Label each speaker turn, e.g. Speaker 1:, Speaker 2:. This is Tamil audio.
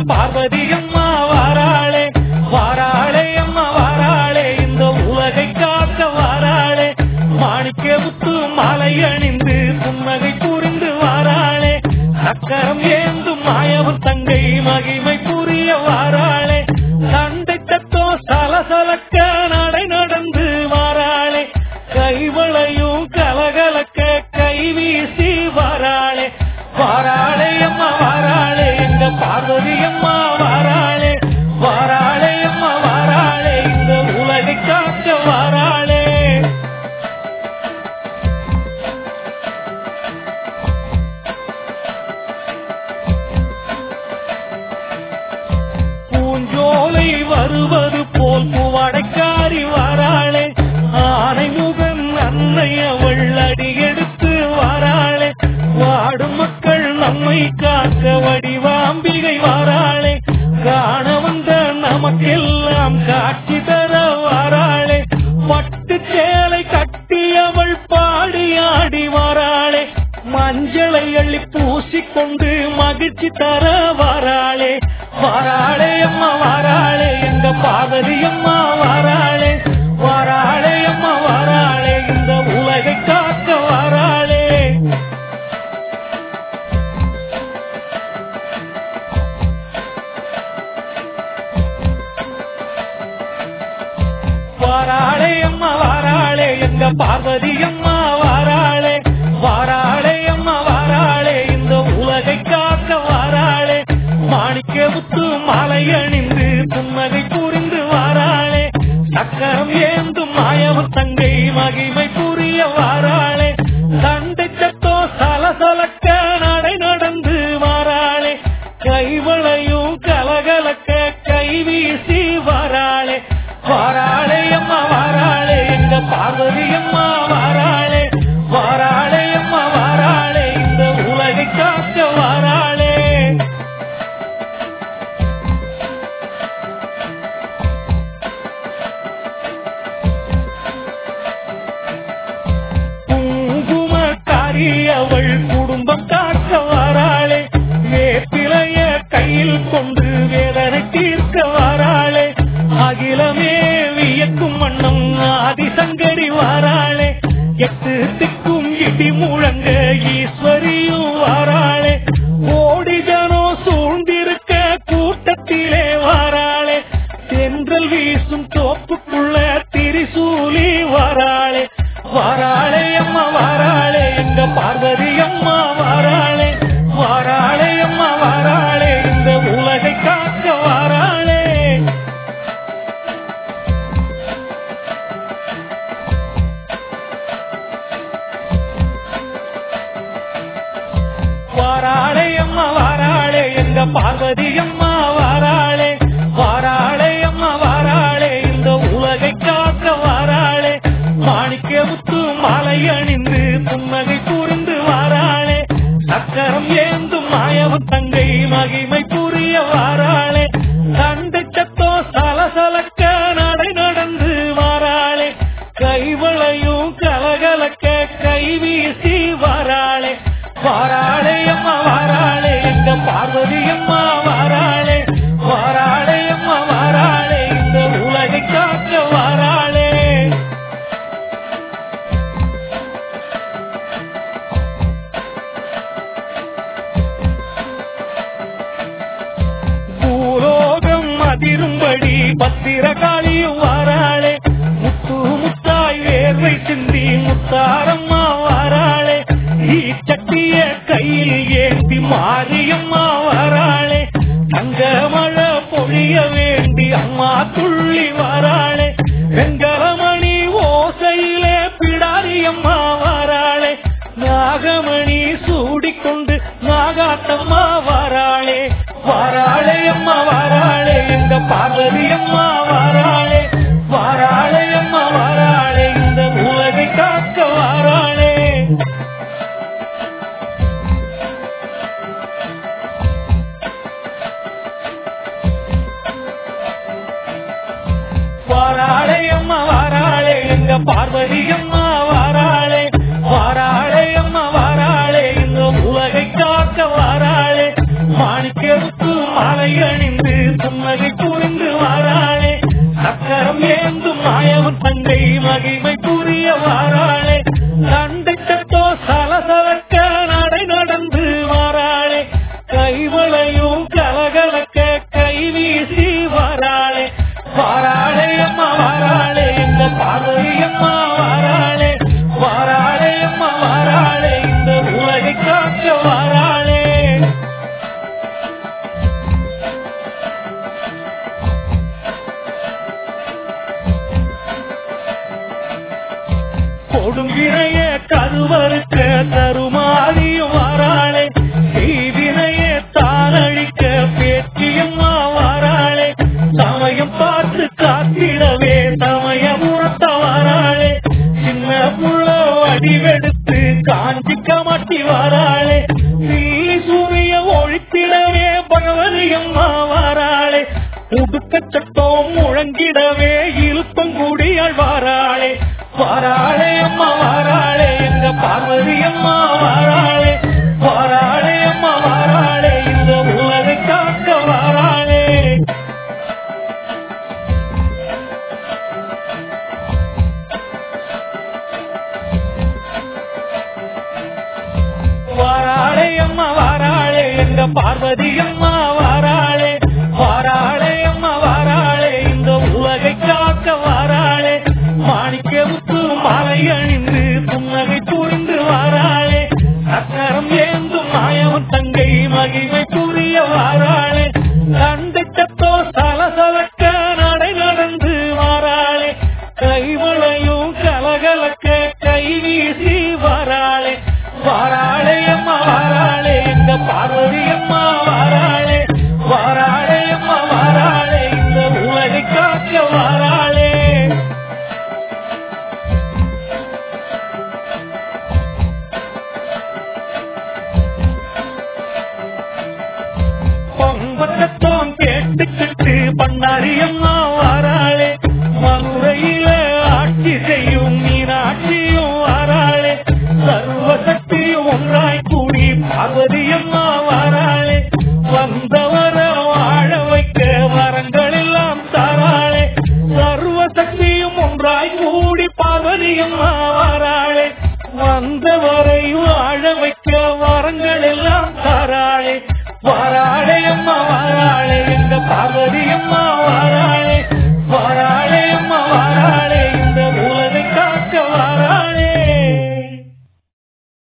Speaker 1: பார்வதி அம்மா வாராளே வாராளே அம்மா வாராளே இந்த உலகை காக்க வாராளே மாணிக்க முத்து மாலை அணிந்து புன்னகை புரிந்து வாராளே சக்கரம் ஏந்தும் மாயவன் தங்கை மகிமை புரிய வாராளே சண்டை தத்தோ சலசலக்க நடை நடந்து வாராளே கைவளையும் கலகலக்க கை வீசி வாராளே வாராளே அம்மா வாராளே எங்க பார்வதி அம்மா வாராளே வாராளே அம்மா வாராளே இந்த உலகை காக்க வாராளே பூஞ்சோலை வருவது போல் பூவடைக்காரி வாராளே ஆனை முகன் அன்னை அவள் அடியெடுத்து வாராளே வாடும் மக்கள் நம்மை காக்க வடிவாம்பிகை வாராளே காண வந்த நமக்கெல்லாம் காட்சி தர வாராளே பட்டு சேலை கட்டி அவள் பாடி ஆடி வாராளே மஞ்சளை அள்ளி பூசிக்கொண்டு மகிழ்ச்சி தர வாராளே வாராளே அம்மா வாராளே எங்க பார்வதி அம்மா வாராளே வாராளே அம்மா வாராளே இந்த உலகை காக்க வாராளே வாராளே அம்மா வாராளே எங்க பார்வதி அம்மா வாராளே வாராளே அம்மா வாராளே இந்த உலகை காக்க வாராளே மாணிக்க முத்து மாலை அணிந்து புன்னகை புரிந்து வாராளே சக்கரம் ஏந்தும் மாயவன் தங்கை மகிமை புரிய வாராளே சண்டை சத்தோ சலசலக்க நடை நடந்து வாராளே கைவளையும் கலகலக்க கை வீசி வாராளே வாராளே அம்மா வாராளே எங்க பார்வதி அம்மா வாராளே வாராளே அம்மா வாராளே இந்த உலகை காக்க வாராளே குங்குமக்காரி அவள் குடும்பம் காக்க வாராளே வேப்பிலைய கையில் கொண்டு வேதனை தீர்க்க வாராளே அகிலமே வியக்கும் வண்ணம் ஆதிசங்கரி வாராளே எட்டு திக்கும் இடி முழங்க ஈஸ்வரியும் வாராளே கோடி ஜனோ சூழ்ந்திருக்க கூட்டத்திலே வாராளே தென்றல் வீசும் தோப்புக்குள்ள திரிசூலி வாராளே வாராளே அம்மா வாராளே எங்க பார்வதி அம்மா வாராளே வாராளே அம்மா வாராளே இந்த உலகை காக்க வாராளே வாராளே அம்மா வாராளே எங்க பார்வதி அம்மா வாராளே வாராளே அம்மா வாராளே இந்த உலகை காக்க வாராளே மாணிக்க முத்து மாலை அணிந்து புன்னகை புரிந்து வாராளே சக்கரம் ஏந்தும் மாயவன் தங்கை மகிமை புரிய வாராளே சண்டை சத்தோ சலசலக்க நடை நடந்து வாராளே கைவளையும் கலகலக்க கை வீசி வாராளே வாராளே அம்மா வாராளே எங்க பார்வதி அம்மா வாராளே வாராளே அம்மா வாராளே இந்த உலகை காக்க வாராளே பூலோகம் அதிரும்படி பத்திரகாளியும் வாராளே முத்து முத்தாய் வேர்வை சிந்தி முத்தாரம்மா வாராளே ஈச்சட்டிய கையில் ஏந்தி மாரியம்மா வாராளே தங்க மழை பொழிய வேண்டி அம்மா துள்ளி வாராளே வெங்கலமணி ஓசையிலே பிடாரியம்மா வாராளே நாகமணி சூடிக்கொண்டு நாகாத்தம்மா வாராளே வாராளே அம்மா வாராளே இந்த பார்வதி அம்மா வாராளே வாராளே அம்மா வாராளே இந்த உலகை காக்க வாராளே வாராளே அம்மா வாராளே எங்க பார்வதி அம்மா வாராளே வாராளே அம்மா வாராளே இந்த உலகை காக்க வாராளே மாணிக்கெடுத்து மாலை அணி வாராளே சக்கரம் ஏந்தும் மாயவன் தங்கை மகிமை புரிய வாராளே சண்டை தட்டோ சலசலக்க நடை நடந்து வாராளே கைவளையும் கலகலக்க கை வீசி வாராளே வாராளே அம்மா வாராளே இந்த பார்வதி அம்மா வாராளே வாராளே அம்மா வாராளே இந்த உலகை காக்க வாராளே கொடுங்கிறைய கருவறுக்க தருமாறியும் வாராளே தீவினைய தானழிக்க பேச்சியம்மா வாராளே சமயம் பார்த்து காத்திடவே சமயம் உணர்த்த வாராளே சின்ன புள்ள வடிவெடுத்து காஞ்சி கமாட்டி வாராளே நீ சூரிய ஒழித்திடவே பகவதியம்மா வாராளே உடுக்க சட்டம் முழங்கிடவே இழுப்பங்குடியாள் வாராளே வாராளே அம்மா வாராளே எங்க பார்வதி அம்மா வாராளே வாராளே அம்மா வாராளே இந்த உலகை காக்க வாராளே வாராளே அம்மா வாராளே எங்க பார்வதி அம்மா